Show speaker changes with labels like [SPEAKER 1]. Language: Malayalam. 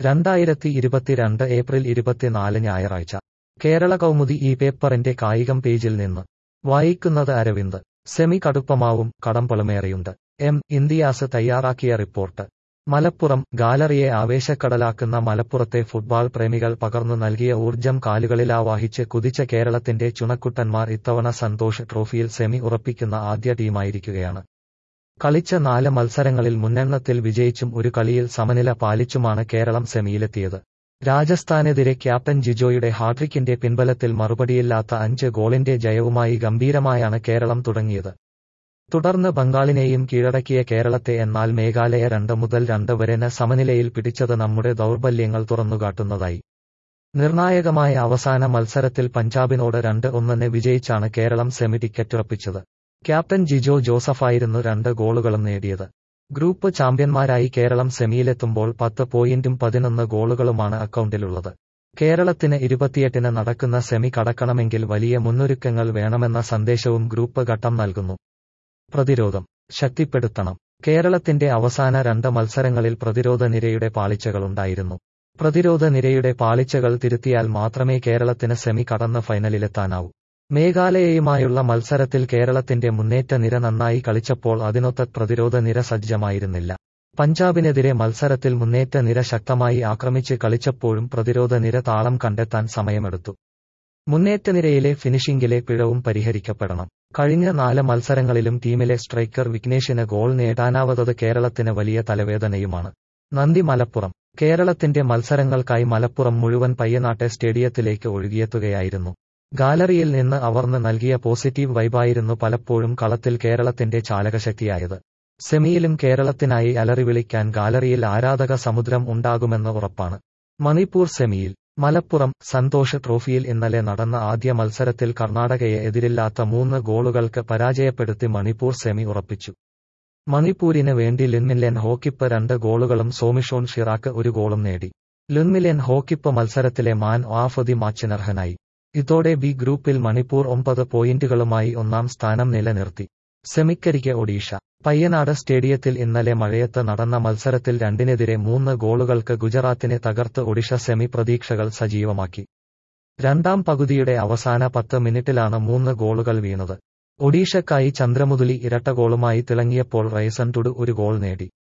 [SPEAKER 1] രണ്ടായിരത്തി ഇരുപത്തിരണ്ട് ഏപ്രിൽ ഇരുപത്തിനാല് ഞായറാഴ്ച കേരള കൗമുദി ഈ പേപ്പറിന്റെ കായികം പേജിൽ നിന്ന് വായിക്കുന്നത് അരവിന്ദ് സെമി കടുപ്പമാവും കടമ്പളുമേറെയുണ്ട് എം ഇന്ത്യാസ് തയ്യാറാക്കിയ റിപ്പോർട്ട് മലപ്പുറം ഗാലറിയെ ആവേശക്കടലാക്കുന്ന മലപ്പുറത്തെ ഫുട്ബോൾ പ്രേമികൾ പകർന്നു നൽകിയ ഊർജം കാലുകളിലാവാഹിച്ച് കുതിച്ച കേരളത്തിന്റെ ചുണക്കുട്ടന്മാർ ഇത്തവണ സന്തോഷ് ട്രോഫിയിൽ സെമി ഉറപ്പിക്കുന്ന ആദ്യ ടീമായിരിക്കുകയാണ് കളിച്ച നാല് മത്സരങ്ങളിൽ മുന്നെണ്ണത്തിൽ വിജയിച്ചും ഒരു കളിയിൽ സമനില പാലിച്ചുമാണ് കേരളം സെമിയിലെത്തിയത് രാജസ്ഥാനെതിരെ ക്യാപ്റ്റൻ ജിജോയുടെ ഹാട്രിക്കിന്റെ പിൻബലത്തിൽ മറുപടിയില്ലാത്ത അഞ്ച് ഗോളിന്റെ ജയവുമായി ഗംഭീരമായാണ് കേരളം തുടങ്ങിയത് തുടർന്ന് ബംഗാളിനെയും കീഴടക്കിയ കേരളത്തെ എന്നാൽ മേഘാലയ രണ്ട് മുതൽ രണ്ട് വരെ ന സമനിലയിൽ പിടിച്ചത് നമ്മുടെ ദൗർബല്യങ്ങൾ തുറന്നുകാട്ടുന്നതായി നിർണായകമായ അവസാന മത്സരത്തിൽ പഞ്ചാബിനോട് രണ്ട് ഒന്നിന് വിജയിച്ചാണ് കേരളം സെമി ടിക്കറ്റുറപ്പിച്ചത് ക്യാപ്റ്റൻ ജിജോ ജോസഫായിരുന്നു രണ്ട് ഗോളുകളും നേടിയത് ഗ്രൂപ്പ് ചാമ്പ്യന്മാരായി കേരളം സെമിയിലെത്തുമ്പോൾ പത്ത് പോയിന്റും പതിനൊന്ന് ഗോളുകളുമാണ് അക്കൗണ്ടിലുള്ളത് കേരളത്തിന് ഇരുപത്തിയെട്ടിന് നടക്കുന്ന സെമി കടക്കണമെങ്കിൽ വലിയ മുന്നൊരുക്കങ്ങൾ വേണമെന്ന സന്ദേശവും ഗ്രൂപ്പ് ഘട്ടം നൽകുന്നു പ്രതിരോധം ശക്തിപ്പെടുത്തണം കേരളത്തിന്റെ അവസാന രണ്ട് മത്സരങ്ങളിൽ പ്രതിരോധ നിരയുടെ പാളിച്ചകളുണ്ടായിരുന്നു പ്രതിരോധ നിരയുടെ പാളിച്ചകൾ തിരുത്തിയാൽ മാത്രമേ കേരളത്തിന് സെമി കടന്ന് ഫൈനലിലെത്താനാവൂ മേഘാലയയുമായുള്ള മത്സരത്തിൽ കേരളത്തിന്റെ മുന്നേറ്റ നിര നന്നായി കളിച്ചപ്പോൾ അതിനൊത്ത പ്രതിരോധ നിര സജ്ജമായിരുന്നില്ല പഞ്ചാബിനെതിരെ മത്സരത്തിൽ മുന്നേറ്റ നിര ശക്തമായി ആക്രമിച്ച് കളിച്ചപ്പോഴും പ്രതിരോധ നിര താളം കണ്ടെത്താൻ സമയമെടുത്തു മുന്നേറ്റ നിരയിലെ ഫിനിഷിംഗിലെ പിഴവും പരിഹരിക്കപ്പെടണം കഴിഞ്ഞ നാല് മത്സരങ്ങളിലും ടീമിലെ സ്ട്രൈക്കർ വിഘ്നേഷിന് ഗോൾ നേടാനാവതത് കേരളത്തിന് വലിയ തലവേദനയുമാണ് നന്ദി മലപ്പുറം കേരളത്തിന്റെ മത്സരങ്ങൾക്കായി മലപ്പുറം മുഴുവൻ പയ്യനാട്ടെ സ്റ്റേഡിയത്തിലേക്ക് ഒഴുകിയെത്തുകയായിരുന്നു ഗാലറിയിൽ നിന്ന് അവർന്ന് നൽകിയ പോസിറ്റീവ് വൈബായിരുന്നു പലപ്പോഴും കളത്തിൽ കേരളത്തിന്റെ ചാലകശക്തിയായത് സെമിയിലും കേരളത്തിനായി അലറി വിളിക്കാൻ ഗാലറിയിൽ ആരാധക സമുദ്രം ഉണ്ടാകുമെന്ന് ഉറപ്പാണ് മണിപ്പൂർ സെമിയിൽ മലപ്പുറം സന്തോഷ് ട്രോഫിയിൽ ഇന്നലെ നടന്ന ആദ്യ മത്സരത്തിൽ കർണാടകയെ എതിരില്ലാത്ത മൂന്ന് ഗോളുകൾക്ക് പരാജയപ്പെടുത്തി മണിപ്പൂർ സെമി ഉറപ്പിച്ചു മണിപ്പൂരിന് വേണ്ടി ലുൻമില്യൻ ഹോക്കിപ്പ് രണ്ട് ഗോളുകളും സോമിഷോൺ ഷിറാക്ക് ഒരു ഗോളും നേടി ലുൻമില്യൻ ഹോക്കിപ്പ് മത്സരത്തിലെ മാൻ ഓഫ് ദി മാച്ചിനർഹനായി ഇതോടെ ബി ഗ്രൂപ്പിൽ മണിപ്പൂർ ഒമ്പത് പോയിന്റുകളുമായി ഒന്നാം സ്ഥാനം നിലനിർത്തി സെമിക്കരിക്ക് ഒഡീഷ പയ്യനാട് സ്റ്റേഡിയത്തിൽ ഇന്നലെ മഴയത്ത് നടന്ന മത്സരത്തിൽ രണ്ടിനെതിരെ മൂന്ന് ഗോളുകൾക്ക് ഗുജറാത്തിനെ തകർത്ത് ഒഡീഷ സെമി പ്രതീക്ഷകൾ സജീവമാക്കി രണ്ടാം പകുതിയുടെ അവസാന പത്ത് മിനിറ്റിലാണ് മൂന്ന് ഗോളുകൾ വീണത് ഒഡീഷക്കായി ചന്ദ്രമുതുലി ഇരട്ട ഗോളുമായി തിളങ്ങിയപ്പോൾ റൈസൻ ടുഡു ഒരു ഗോൾ നേടി